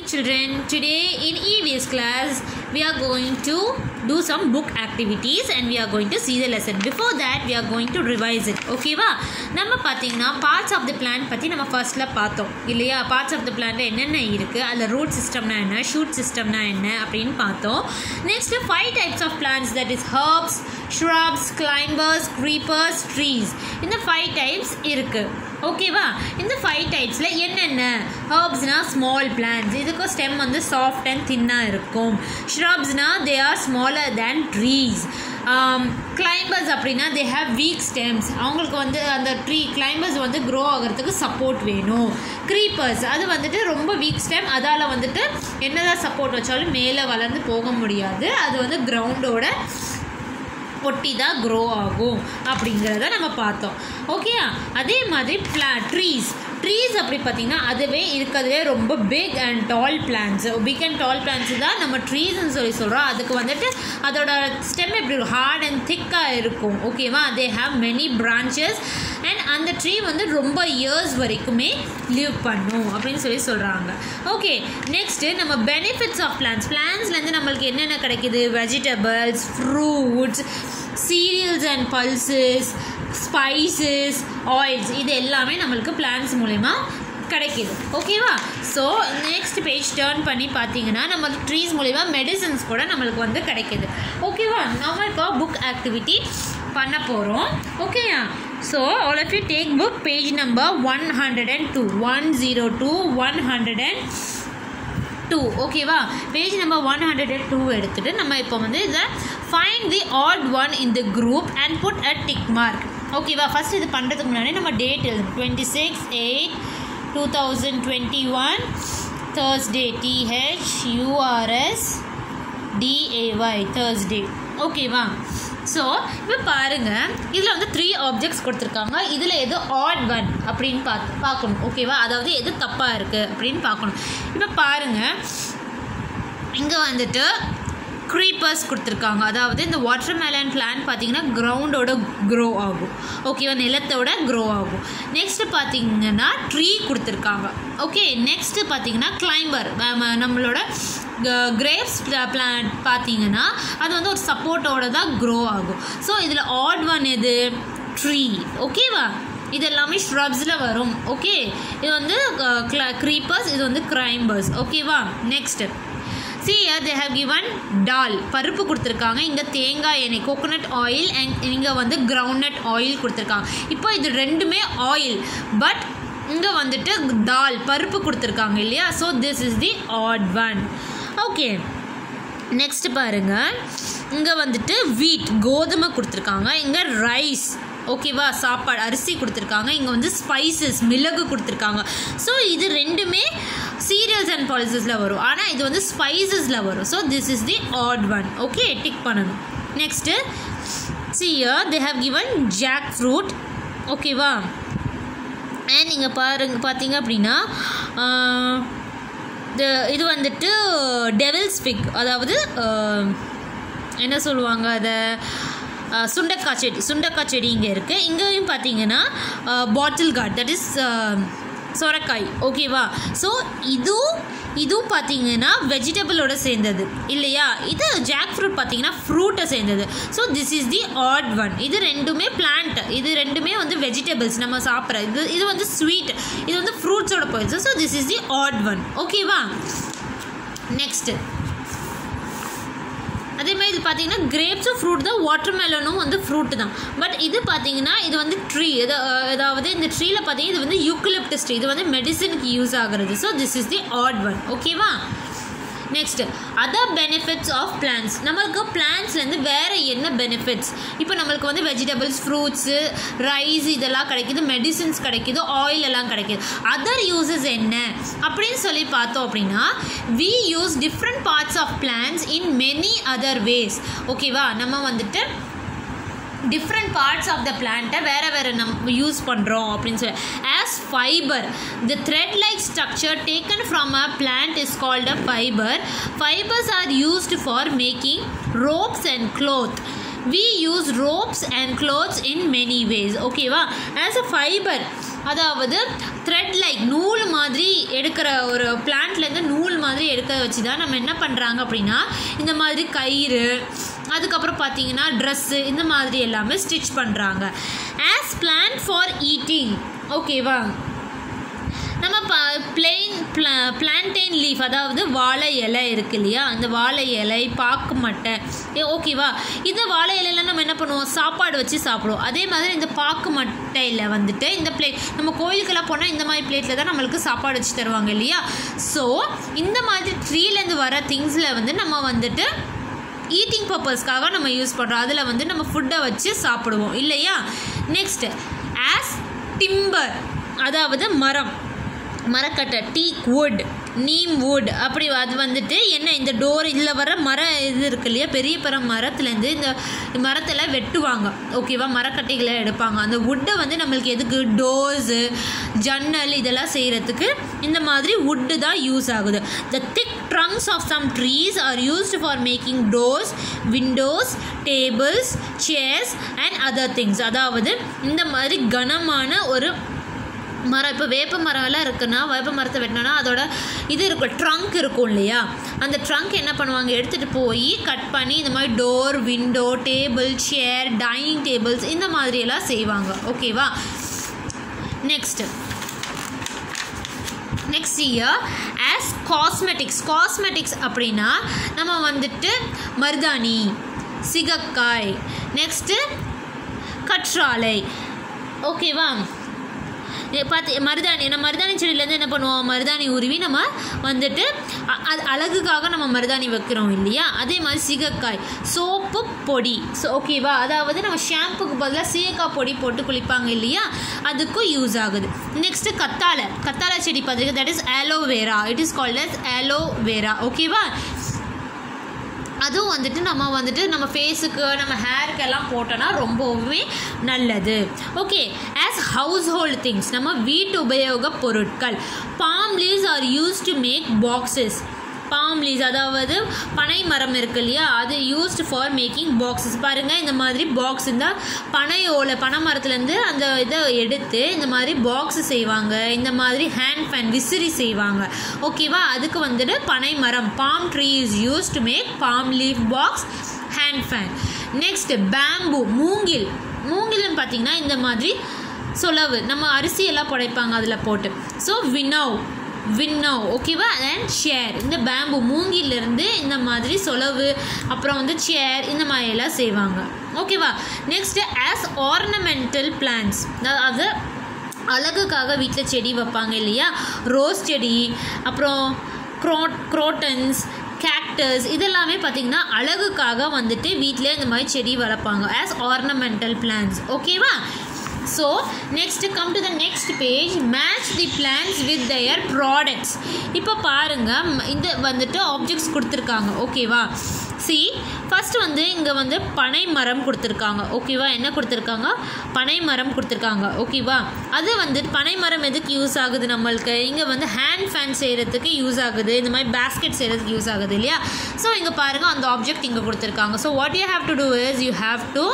children today in EVS class we are going to do some book activities and we are going to see the lesson before that we are going to revise it ஓகேவா நம்ம பார்த்தீங்கன்னா parts of the plan பற்றி நம்ம ஃபர்ஸ்ட்டில் பார்த்தோம் இல்லையா parts of the பிளான்ல என்னென்ன இருக்குது அதில் ரூட் சிஸ்டம்னா என்ன ஷூட் சிஸ்டம்னா என்ன அப்படின்னு பார்த்தோம் next five types of plants that is herbs shrubs climbers creepers trees இந்த ஃபைவ் டைப்ஸ் இருக்குது ஓகேவா இந்த ஃபைவ் டைப்ஸில் என்னென்ன ஹர்ப்ஸ்னால் ஸ்மால் பிளான்ஸ் இதுக்கு ஸ்டெம் வந்து சாஃப்ட் அண்ட் தின்னாக இருக்கும் ஷ்ரப்ஸ்னால் they are smaller than trees climbers அப்படின்னா தே ஹேவ் வீக் ஸ்டெம்ஸ் அவங்களுக்கு வந்து அந்த ட்ரீ கிளைம்பர்ஸ் வந்து க்ரோ ஆகிறதுக்கு சப்போர்ட் வேணும் க்ரீப்பர்ஸ் அது வந்துட்டு ரொம்ப வீக் ஸ்டெம் அதால் வந்துட்டு என்னதான் சப்போர்ட் வச்சாலும் மேலே வளர்ந்து போக முடியாது அது வந்து கிரவுண்டோட ஒட்டி தான் க்ரோ ஆகும் அப்படிங்கிறத நம்ம பார்த்தோம் ஓகேயா அதே மாதிரி பிளா ட்ரீஸ் ட்ரீஸ் அப்படி பார்த்தீங்கன்னா அதுவே இருக்கிறதுலே ரொம்ப big and tall plants big and tall plants தான் நம்ம ட்ரீஸ்ன்னு சொல்லி சொல்கிறோம் அதுக்கு வந்துட்டு அதோட ஸ்டெம் எப்படி இருக்கும் ஹார்ட் அண்ட் திக்காக இருக்கும் ஓகேவா they have many branches and அந்த ட்ரீ வந்து ரொம்ப இயர்ஸ் வரைக்குமே லிவ் பண்ணும் அப்படின்னு சொல்லி சொல்கிறாங்க ஓகே நெக்ஸ்ட்டு நம்ம பெனிஃபிட்ஸ் ஆஃப் பிளான்ஸ் பிளான்ஸ்லேருந்து நம்மளுக்கு என்னென்ன கிடைக்குது vegetables fruits cereals and pulses spices oils இது எல்லாமே நம்மளுக்கு பிளான்ஸ் மூலயமா கிடைக்கிது ஓகேவா ஸோ நெக்ஸ்ட் பேஜ் டேர்ன் பண்ணி பார்த்தீங்கன்னா நம்ம ட்ரீஸ் மூலிமா மெடிசன்ஸ் கூட நம்மளுக்கு வந்து கிடைக்கிது ஓகேவா நம்மளுக்கு புக் ஆக்டிவிட்டி பண்ண போகிறோம் ஓகேயா so all of you take book page number one hundred and two one zero two one hundred and two ஓகேவா page number one hundred and two எடுத்துகிட்டு நம்ம இப்போ வந்து இதை find the odd one in the group and put a tick mark ஓகேவா first இது பண்ணுறதுக்கு முன்னாடி நம்ம டேட் எழுதணும் twenty six eight two thousand twenty one Thursday T H U R S D A Y Thursday ஓகேவா ஸோ இப்போ பாருங்கள் இதில் வந்து த்ரீ ஆப்ஜெக்ட்ஸ் கொடுத்துருக்காங்க இதில் எது ஆட் ஒன் அப்படின்னு பார்த்து பார்க்கணும் ஓகேவா அதாவது எது தப்பாக இருக்குது அப்படின்னு பார்க்கணும் இப்போ பாருங்கள் இங்கே வந்துட்டு க்ரீப்பர்ஸ் கொடுத்துருக்காங்க அதாவது இந்த வாட்டர் மேலன் பிளான் பார்த்தீங்கன்னா கிரவுண்டோட க்ரோ ஆகும் ஓகேவா நிலத்தோட க்ரோ ஆகும் நெக்ஸ்ட்டு பார்த்தீங்கன்னா ட்ரீ கொடுத்துருக்காங்க ஓகே நெக்ஸ்ட்டு பார்த்தீங்கன்னா கிளைம்பர் நம்மளோட கிரேப்ஸ் பிளான்ட் பார்த்தீங்கன்னா அது வந்து ஒரு சப்போர்ட்டோட தான் க்ரோ ஆகும் ஸோ இதில் ஆட் ஒன் எது ட்ரீ ஓகேவா இது எல்லாமே ஷ்ரப்ஸில் வரும் ஓகே இது வந்து க்ரீப்பர்ஸ் இது வந்து கிரைம்பர்ஸ் ஓகேவா next see they have given dal பருப்பு கொடுத்துருக்காங்க இங்கே தேங்காய் எண்ணெய் கோகோனட் ஆயில் அண்ட் இங்கே வந்து கிரவுண்ட்நட் ஆயில் கொடுத்துருக்காங்க இப்போ இது ரெண்டுமே ஆயில் பட் இங்கே வந்துட்டு தால் பருப்பு கொடுத்துருக்காங்க இல்லையா so this is the odd one okay next பாருங்கள் இங்கே வந்துட்டு வீட் கோதுமை கொடுத்துருக்காங்க இங்கே ரைஸ் ஓகேவா சாப்பாடு அரிசி கொடுத்துருக்காங்க இங்கே வந்து ஸ்பைசஸ் மிளகு கொடுத்துருக்காங்க ஸோ இது ரெண்டுமே சீரியல்ஸ் அண்ட் பாலிசஸில் வரும் ஆனால் இது வந்து ஸ்பைசஸில் வரும் so this is the odd one okay tick பண்ணணும் next see here they have given jackfruit and நீங்கள் பாருங்க பார்த்தீங்க அப்படின்னா இது வந்துட்டு டெவில்ஸ் பிக் அதாவது என்ன சொல்லுவாங்க அதை சுண்டக்காய் செடி சுண்டக்காய் செடி இங்கே இருக்குது இங்கேயும் பார்த்தீங்கன்னா பாட்டில் கார்ட் தட் இஸ் சொரக்காய் ஓகேவா ஸோ இதுவும் இதுவும் பார்த்தீங்கன்னா வெஜிடபிளோட சேர்ந்தது இல்லையா இது ஜாக் ஃப்ரூட் பார்த்தீங்கன்னா ஃப்ரூட்டை சேர்ந்தது so this is the odd one இது ரெண்டுமே பிளான்ட் இது ரெண்டுமே வந்து வெஜிடபிள்ஸ் நம்ம சாப்பிட்ற இது இது வந்து ஸ்வீட் இது வந்து ஃப்ரூட்ஸோட போயிடுச்சு so this is the odd one ஓகேவா நெக்ஸ்ட்டு அதே மாதிரி இது பார்த்தீங்கன்னா கிரேப்ஸும் ஃப்ரூட் தான் வாட்டர் மெலனும் வந்து ஃப்ரூட் தான் பட் இது பார்த்தீங்கன்னா இது வந்து ட்ரீ அதாவது இந்த ட்ரீல பார்த்தீங்கன்னா இது வந்து யூக்கலிப்டஸ் ட்ரீ இது வந்து மெடிசனுக்கு யூஸ் ஆகுறது so this is the odd one ஓகேவா next other benefits of plants நம்மளுக்கு பிளான்ஸ்லேருந்து வேறு என்ன பெனிஃபிட்ஸ் இப்போ நம்மளுக்கு வந்து வெஜிடபிள்ஸ் ஃப்ரூட்ஸு ரைஸ் இதெல்லாம் கிடைக்கிது மெடிசின்ஸ் கிடைக்கிது ஆயில் எல்லாம் கிடைக்கிது அதர் யூசஸ் என்ன அப்படின்னு சொல்லி பார்த்தோம் அப்படின்னா we use different parts of plants in many other ways ஓகேவா நம்ம வந்துட்டு டிஃப்ரெண்ட் பார்ட்ஸ் ஆஃப் த பிளான்ட்டை வேறு வேறு நம் யூஸ் பண்ணுறோம் அப்படின்னு சொல்லி as fibre the thread like structure taken from a plant is called a fibre fibres are used for making ropes and cloth we use ropes and clothes in many ways ஓகேவா as a fiber அதாவது thread like நூல் மாதிரி எடுக்கிற ஒரு பிளான்ட்லேருந்து நூல் மாதிரி எடுக்க வச்சு தான் நம்ம என்ன பண்ணுறாங்க அப்படின்னா இந்த மாதிரி கயிறு அதுக்கப்புறம் பார்த்தீங்கன்னா ட்ரெஸ்ஸு இந்த மாதிரி எல்லாமே ஸ்டிச் பண்ணுறாங்க ஆஸ் பிளான் ஃபார் ஈட்டிங் ஓகேவா நம்ம ப பிளெயின் பிளா பிளான்டெயின் லீஃப் அதாவது வாழை இலை இருக்கு இல்லையா அந்த வாழை இலை பாக்கு மட்டை ஏ, ஓகேவா இந்த வாழை இலையில நம்ம என்ன பண்ணுவோம் சாப்பாடு வச்சு சாப்பிடுவோம் அதே மாதிரி இந்த பாக்கு மட்டையில் வந்துட்டு இந்த பிளேட் நம்ம கோயிலுக்கெல்லாம் போனால் இந்த மாதிரி பிளேட்டில் தான் நம்மளுக்கு சாப்பாடு வச்சு தருவாங்க இல்லையா ஸோ இந்த மாதிரி ட்ரீலேருந்து வர திங்ஸில் வந்து நம்ம வந்துட்டு ஈட்டிங் பர்பஸ்க்காக நம்ம யூஸ் பண்ணுறோம் அதில் வந்து நம்ம ஃபுட்டை வச்சு சாப்பிடுவோம் இல்லையா நெக்ஸ்ட் ஆஸ் டிம்பர் அதாவது மரம் மரக்கட்டை டீக் வுட் நீம் வுட் அப்படி அது வந்துட்டு என்ன இந்த டோர் இதில் வர மர இது இருக்கு இல்லையா பெரிய பெரிய மரத்துலேருந்து இந்த மரத்தில் வெட்டுவாங்க ஓகேவா மரக்கட்டைகளை எடுப்பாங்க அந்த வுட்டை வந்து நம்மளுக்கு எதுக்கு டோர்ஸு ஜன்னல் இதெல்லாம் செய்கிறதுக்கு இந்த மாதிரி வுட்டு தான் யூஸ் ஆகுது த திக் trunks of some trees are used for making doors windows tables chairs and other things அதாவது இந்த மாதிரி கனமான ஒரு மரம் இப்போ வேப்ப மரம்லாம் இருக்குன்னா வேப்ப மரத்தை வெட்டினோன்னா அதோட இது இருக்கும் ட்ரங்க் இருக்கும் இல்லையா அந்த ட்ரங்க் என்ன பண்ணுவாங்க எடுத்துகிட்டு போய் கட் பண்ணி இந்த மாதிரி door window table chair dining tables இந்த மாதிரியெல்லாம் செய்வாங்க ஓகேவா next next here as cosmetics cosmetics அப்படின்னா நம்ம வந்துட்டு மருதாணி சிகக்காய் நெக்ஸ்ட்டு கற்றாழை ஓகேவா இது பார்த்து மருதாணி நம்ம மருதாணி செடியிலேருந்து என்ன பண்ணுவோம் மருதாணி உருவி நம்ம வந்துட்டு அ- அது அழகுக்காக நம்ம மருதாணி வைக்கிறோம் இல்லையா அதே மாதிரி சிகக்காய் சோப்பு பொடி ஸோ ஓகேவா அதாவது நம்ம ஷாம்புக்கு பதிலாக சீயக்காய் பொடி போட்டு குளிப்பாங்க இல்லையா அதுக்கும் யூஸ் ஆகுது நெக்ஸ்ட்டு கத்தாழை கத்தாழை செடி பார்த்துருக்கு that is aloe vera it is called as aloe vera ஓகேவா அதுவும் வந்துட்டு நம்ம வந்துட்டு நம்ம ஃபேஸுக்கு நம்ம ஹேருக்கெல்லாம் போட்டோன்னா ரொம்பவுமே நல்லது okay as household things நம்ம வீட்டு உபயோக பொருட்கள் palm leaves are use to make boxes palm leaves அதாவது பனை மரம் இருக்கு இல்லையா அது யூஸ்ட் ஃபார் மேக்கிங் பாக்ஸஸ் பாருங்கள் இந்த மாதிரி பாக்ஸ் இந்த பனையோலை பனை மரத்துலேருந்து அந்த இதை எடுத்து இந்த மாதிரி பாக்ஸ் செய்வாங்க இந்த மாதிரி ஹேண்ட் ஃபேன் விசிறி செய்வாங்க ஓகேவா அதுக்கு வந்துட்டு பனை மரம் palm tree is use to make palm leaf box hand fan next bamboo மூங்கில் மூங்கில்னு பார்த்தீங்கன்னா இந்த மாதிரி சொலவு நம்ம அரிசி எல்லாம் புடைப்பாங்க அதில் போட்டு ஸோ வினவ் வின்னவ் ஓகேவா அண்ட் சேர் இந்த பேம்பு மூங்கிலிருந்து இந்த மாதிரி சொலவு அப்புறம் வந்து சேர் இந்த மாதிரி எல்லாம் செய்வாங்க ஓகேவா நெக்ஸ்ட் ஆஸ் ஆர்னமெண்டல் பிளான்ஸ் அதாவது அழகுக்காக வீட்டில் செடி வைப்பாங்க இல்லையா ரோஸ் செடி அப்புறம் க்ரோட் க்ரோட்டன்ஸ் கேக்டஸ் இதெல்லாமே பார்த்திங்கன்னா அழகுக்காக வந்துட்டு வீட்டிலே இந்த மாதிரி செடி வளர்ப்பாங்க ஆஸ் ஆர்னமெண்டல் பிளான்ஸ் ஓகேவா so next come to the next page match the plants with their products இப்போ பாருங்கள் இந்த வந்துட்டு ஆப்ஜெக்ட்ஸ் கொடுத்துருக்காங்க ஓகேவா சி ஃபர்ஸ்ட் வந்து இங்கே வந்து பனை மரம் கொடுத்துருக்காங்க ஓகேவா என்ன கொடுத்துருக்காங்க பனை மரம் கொடுத்துருக்காங்க ஓகேவா அது வந்து பனை மரம் எதுக்கு யூஸ் ஆகுது நம்மளுக்கு இங்கே வந்து ஹேண்ட் ஃபேன் செய்கிறதுக்கு யூஸ் ஆகுது இந்த மாதிரி பேஸ்கெட் செய்கிறதுக்கு யூஸ் ஆகுது இல்லையா ஸோ இங்கே பாருங்கள் அந்த ஆப்ஜெக்ட் இங்கே கொடுத்துருக்காங்க so what you have to do is you have to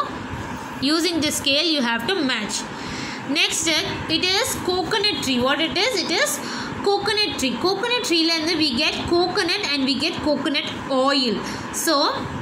using the scale you have to match next it is coconut tree what it is it is coconut tree coconut tree லேருந்து we get coconut and we get coconut oil so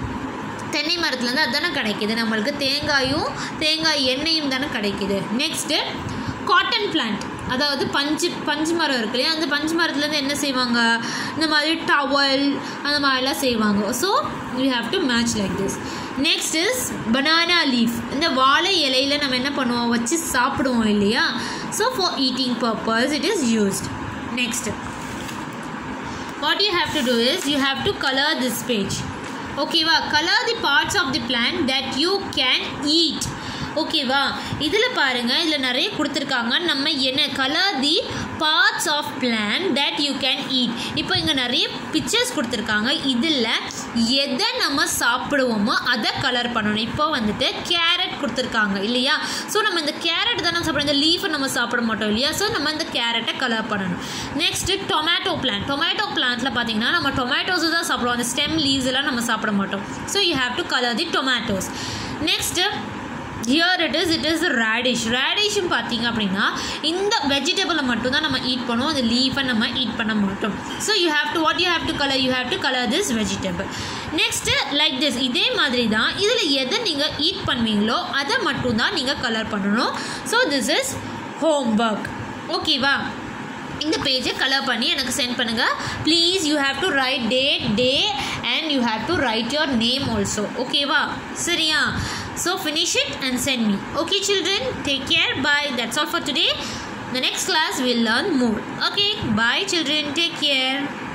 தென்னை மரத்துலேருந்து அதுதானே கிடைக்குது நம்மளுக்கு தேங்காயும் தேங்காய் எண்ணெயும் தானே கிடைக்குது நெக்ஸ்ட்டு காட்டன் பிளான்ட் அதாவது பஞ்சு பஞ்சு மரம் இருக்கு இல்லையா அந்த பஞ்சு மரத்துலேருந்து என்ன செய்வாங்க இந்த மாதிரி டவல் அந்த மாதிரிலாம் செய்வாங்க so we have to match like this next is banana leaf இந்த வாழை இலையில நம்ம என்ன பண்ணுவோம் வச்சு சாப்பிடுவோம் இல்லையா so for eating purpose it is used next what you have to do is you have to color this page ஓகேவா colour the parts of the plant that you can eat ஓகேவா இதில் பாருங்கள் இதில் நிறைய கொடுத்துருக்காங்க நம்ம என்ன colour the parts of plant that you can eat இப்போ இங்கே நிறைய பிக்சர்ஸ் கொடுத்துருக்காங்க இதில் எதை நம்ம சாப்பிடுவோமோ அதை கலர் பண்ணணும் இப்போ வந்துட்டு கேரட் கொடுத்துருக்காங்க இல்லையா ஸோ நம்ம இந்த கேரட் தானே சாப்பிடுறோம் இந்த லீஃபை நம்ம சாப்பிட மாட்டோம் இல்லையா ஸோ நம்ம இந்த கேரட்டை கலர் பண்ணணும் நெக்ஸ்ட்டு டொமேட்டோ பிளான்ட் டொமேட்டோ பிளான்ட்டில் பார்த்தீங்கன்னா நம்ம டொமேட்டோஸ் தான் சாப்பிடுவோம் அந்த ஸ்டெம் லீவ்ஸ் எல்லாம் நம்ம சாப்பிட மாட்டோம் so you have to colour the tomatoes next here it is it is radish ரேடிஷ்னு பார்த்தீங்க அப்படின்னா இந்த வெஜிடபிளை மட்டும் தான் நம்ம ஈட் பண்ணுவோம் அந்த லீஃபை நம்ம ஈட் பண்ண மாட்டோம் so you have to what you have to colour you have to colour this vegetable next like this இதே மாதிரி தான் இதில் எதை நீங்கள் ஈட் பண்ணுவீங்களோ அதை மட்டும் தான் நீங்கள் கலர் பண்ணணும் so this is homework ஓகேவா இந்த பேஜை கலர் பண்ணி எனக்கு சென்ட் பண்ணுங்கள் please you have to write date day and you have to write your name also ஓகேவா சரியா so finish it and send me okay children take care bye that's all for today The next class will learn more. Okay, bye children. Take care.